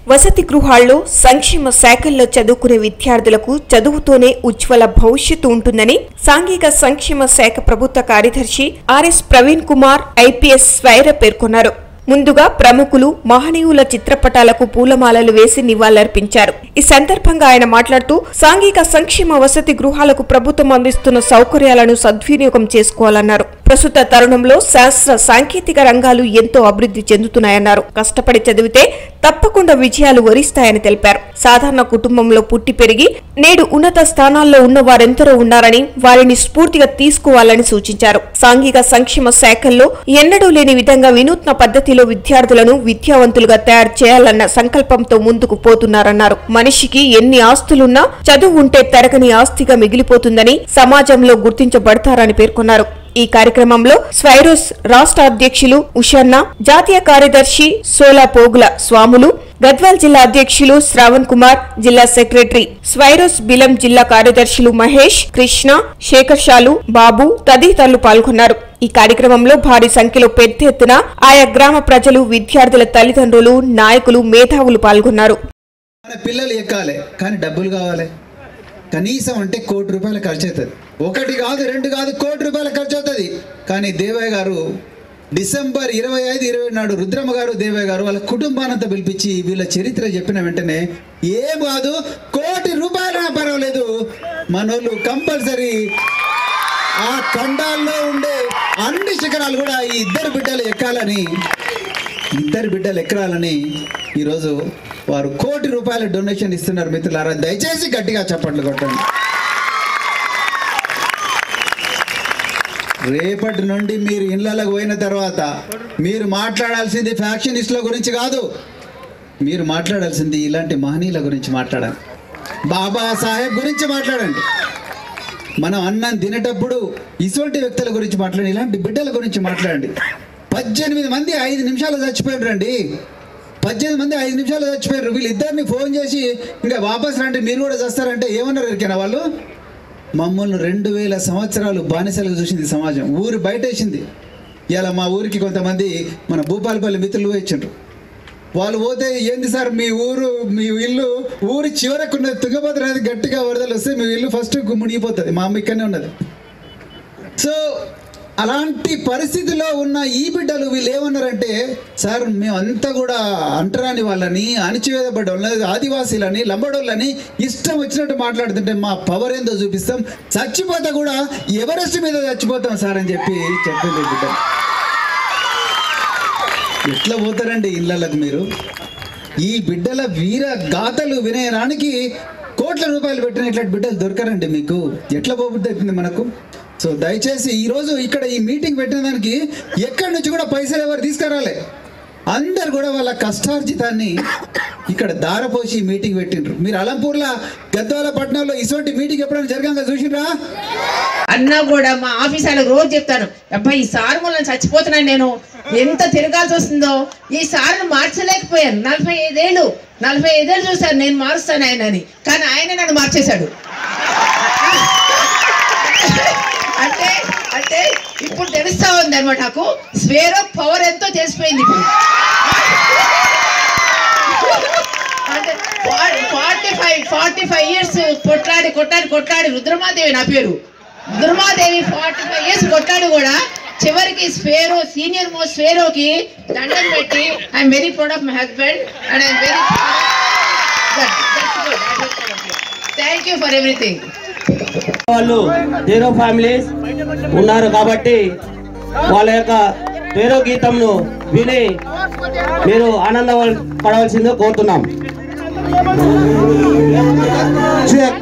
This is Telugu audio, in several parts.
వసతి గృహాల్లో సంక్షేమ శాఖల్లో చదువుకునే విద్యార్థులకు చదువుతోనే ఉజ్వల భవిష్యత్తు ఉంటుందని సాంఘిక సంక్షేమ శాఖ ప్రభుత్వ కార్యదర్శి ఆర్ఎస్ ప్రవీణ్ కుమార్ ఐపీఎస్ స్వైర పేర్కొన్నారు ముందుగా ప్రముఖులు మహనీయుల చిత్రపటాలకు పూలమాలలు వేసి నివాళులర్పించారు ఈ సందర్భంగా ఆయన మాట్లాడుతూ సాంఘిక సంక్షేమ వసతి గృహాలకు ప్రభుత్వం అందిస్తున్న సౌకర్యాలను సద్వినియోగం చేసుకోవాలన్నారు ప్రస్తుత తరుణంలో శాస్త్ర సాంకేతిక రంగాలు ఎంతో అభివృద్ధి చెందుతున్నాయన్నారు కష్టపడి చదివితే తప్పకుండా విజయాలు వరిస్తాయని తెలిపారు సాధారణ కుటుంబంలో పుట్టి పెరిగి నేడు ఉన్నత స్థానాల్లో ఉన్న వారెందరో ఉన్నారని వారిని స్ఫూర్తిగా తీసుకోవాలని సూచించారు సాంఘిక సంక్షేమ శాఖల్లో ఎన్నడూ లేని విధంగా వినూత్న పద్ధతిలో విద్యార్థులను విద్యావంతులుగా తయారు చేయాలన్న సంకల్పంతో ముందుకు పోతున్నారన్నారు మనిషికి ఎన్ని ఆస్తులున్నా చదువు ఉంటే తరగని ఆస్తిగా మిగిలిపోతుందని సమాజంలో గుర్తించబడతారని పేర్కొన్నారు ఈ కార్యక్రమంలో స్వైరోస్ రాష్ట్ర అధ్యక్షులు ఉషన్న జాతీయ కార్యదర్శి సోలా పోగుల స్వాములు గద్వాల్ జిల్లా అధ్యక్షులు శ్రావణ్ కుమార్ జిల్లా సెక్రటరీ స్వైరోస్ బిలం జిల్లా కార్యదర్శులు మహేష్ కృష్ణ శేఖర్ షాలు బాబు తదితరులు పాల్గొన్నారు ఈ కార్యక్రమంలో భారీ సంఖ్యలో పెద్ద ఎత్తున ఆయా గ్రామ ప్రజలు విద్యార్థుల తల్లిదండ్రులు నాయకులు మేధావులు పాల్గొన్నారు మన పిల్లలు ఎక్కాలి కానీ డబ్బులు కావాలి కనీసం అంటే కోటి రూపాయలు ఖర్చు అవుతుంది ఒకటి కాదు రెండు కాదు కోటి రూపాయలు ఖర్చు అవుతుంది కానీ దేవయ్య గారు డిసెంబర్ ఇరవై ఐదు ఇరవై నాడు రుద్రమ్మ గారు దేవయ్య గారు వాళ్ళ కుటుంబానంతా పిలిపించి వీళ్ళ చరిత్ర చెప్పిన వెంటనే ఏం కాదు కోటి రూపాయలైనా పర్వాలేదు మనోళ్ళు కంపల్సరీ ఆ ఖండాల్లో ఉండే అన్ని శిఖరాలు కూడా ఈ ఇద్దరు బిడ్డలు ఎక్కాలని ఇద్దరు బిడ్డలు ఎక్కరాలని ఈరోజు వారు కోటి రూపాయల డొనేషన్ ఇస్తున్నారు మిత్రులారా దయచేసి గట్టిగా చప్పట్లు కొట్టండి రేపటి నుండి మీరు ఇళ్ళకి పోయిన తర్వాత మీరు మాట్లాడాల్సింది ఫ్యాక్షనిస్టుల గురించి కాదు మీరు మాట్లాడాల్సింది ఇలాంటి మహనీయుల గురించి మాట్లాడాలి బాబా సాహెబ్ గురించి మాట్లాడండి మనం అన్నం తినేటప్పుడు ఇటువంటి వ్యక్తుల గురించి మాట్లాడండి ఇలాంటి బిడ్డల గురించి మాట్లాడండి పద్దెనిమిది మంది ఐదు నిమిషాలు చచ్చిపోయారు రండి పద్దెనిమిది మంది ఐదు నిమిషాలు చచ్చిపోయారు వీళ్ళిద్దరిని ఫోన్ చేసి ఇంకా వాపస్ రండి మీరు కూడా చేస్తారంటే ఏమన్నారు ఎరికైనా వాళ్ళు మమ్మల్ని రెండు వేల సంవత్సరాలు బానిసలుగా చూసింది సమాజం ఊరు బయట వేసింది ఇలా మా ఊరికి కొంతమంది మన భూపాలపల్లి మిత్రులు వచ్చిండ్రు వాళ్ళు పోతే ఏంది సార్ మీ ఊరు మీ ఇల్లు ఊరి చివరకు తుంగభద్ర నది గట్టిగా వరదలు వస్తే మీ ఇల్లు ఫస్ట్ మునిగిపోతుంది మా అమ్మ ఇక్కడనే ఉన్నది సో అలాంటి పరిస్థితిలో ఉన్న ఈ బిడ్డలు వీళ్ళు ఏమన్నారంటే సార్ మేమంతా కూడా అంటరాని వాళ్ళని అణిచివేదపడ్డ వాళ్ళని ఆదివాసీలని లంబడోళ్ళని ఇష్టం వచ్చినట్టు మాట్లాడుతుంటే మా పవర్ ఏందో చూపిస్తాం చచ్చిపోతే కూడా ఎవరెస్ట్ మీద చచ్చిపోతాం సార్ అని చెప్పి చెప్పింది బిడ్డ ఎట్లా పోతారండి ఇళ్ళకు మీరు ఈ బిడ్డల వీర గాథలు వినయడానికి కోట్ల రూపాయలు పెట్టిన ఇట్లాంటి బిడ్డలు దొరకరండి మీకు ఎట్లా పోబుద్ది అవుతుంది మనకు సో దయచేసి ఈరోజు ఇక్కడ ఈ మీటింగ్ పెట్టిన దానికి ఎక్కడి నుంచి కూడా పైసలు ఎవరు తీసుకురాలే అందరు కూడా వాళ్ళ కష్టార్జితాన్ని ఇక్కడ దారపోసి ఈ మీటింగ్ పెట్టిండ్రు మీరు అలంపూర్లో గద్వాల పట్టణంలో ఇటువంటి మీటింగ్ ఎప్పుడైనా జరగంగా చూసిండ్రా అన్నా కూడా మా ఆఫీస్ వాళ్ళకి రోజు చెప్తాను అబ్బాయి ఈ సార్ మూలం చచ్చిపోతున్నాను నేను ఎంత తిరగాల్సి వస్తుందో ఈ సార్ను మార్చలేకపోయాను నలభై ఐదేళ్ళు నలభై ఐదేళ్ళు చూశాను నేను మారుస్తాను ఆయన అని కానీ ఆయన నన్ను మార్చేశాడు అంటే అంటే ఇప్పుడు తెలుస్తా ఉంది అనమాట నాకు స్వేరో పవర్ ఎంతో తెలిసిపోయింది ఇప్పుడు అంటే forty five forty five years కొట్లాడి కొట్లాడి కొట్లాడి రుద్రమాదేవి నా పేరు రుద్రమాదేవి ఫార్టీ ఫైవ్ ఇయర్స్ కొట్లాడి కూడా చివరికి స్వేరో సీనియర్ మోస్ట్ స్వేరోకి దండం పెట్టి I'm very proud of my husband and I'm very thank you for everything వాళ్ళు జీరో ఫ్యామిలీస్ ఉన్నారు కాబట్టి వాళ్ళ యొక్క వేరో గీతంను విని మీరు ఆనంద పడవలసిందో కోరుతున్నాం చెక్.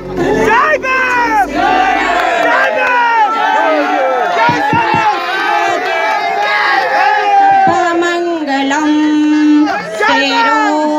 మంగళం శ్రీరో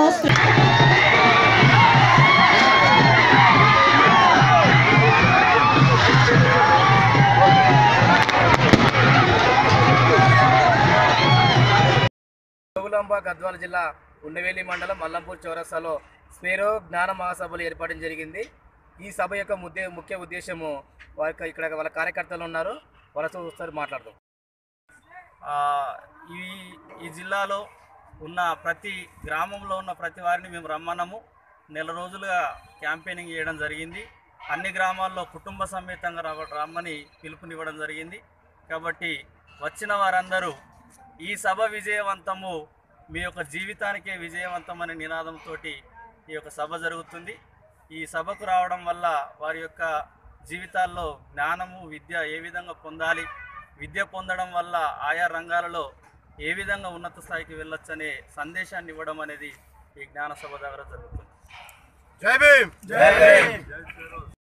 జోగులాంబ గద్వాల జిల్లా ఉండవేలి మండలం మల్లంపూర్ చౌరస్తాలో స్పేరో జ్ఞాన మహాసభలు ఏర్పడడం జరిగింది ఈ సభ యొక్క ముద్దే ముఖ్య ఉద్దేశము వారి ఇక్కడ వాళ్ళ కార్యకర్తలు ఉన్నారు వాళ్ళతో ఒకసారి మాట్లాడదాం ఆ, ఈ ఈ జిల్లాలో ఉన్న ప్రతి గ్రామంలో ఉన్న ప్రతి వారిని మేము రమ్మన్నాము నెల రోజులుగా క్యాంపెయినింగ్ చేయడం జరిగింది అన్ని గ్రామాల్లో కుటుంబ సమేతంగా రావ- రమ్మని పిలుపునివ్వడం జరిగింది కాబట్టి వచ్చిన వారందరూ ఈ సభ విజయవంతము మీ యొక్క జీవితానికే విజయవంతం అనే నినాదంతో ఈ యొక్క సభ జరుగుతుంది ఈ సభకు రావడం వల్ల వారి యొక్క జీవితాల్లో జ్ఞానము విద్య ఏ విధంగా పొందాలి విద్య పొందడం వల్ల ఆయా రంగాలలో ఏ విధంగా ఉన్నత స్థాయికి వెళ్ళొచ్చనే సందేశాన్ని ఇవ్వడం అనేది ఈ జ్ఞాన సభ దగ్గర జరుగుతుంది జై భీమ్ జై భీమ్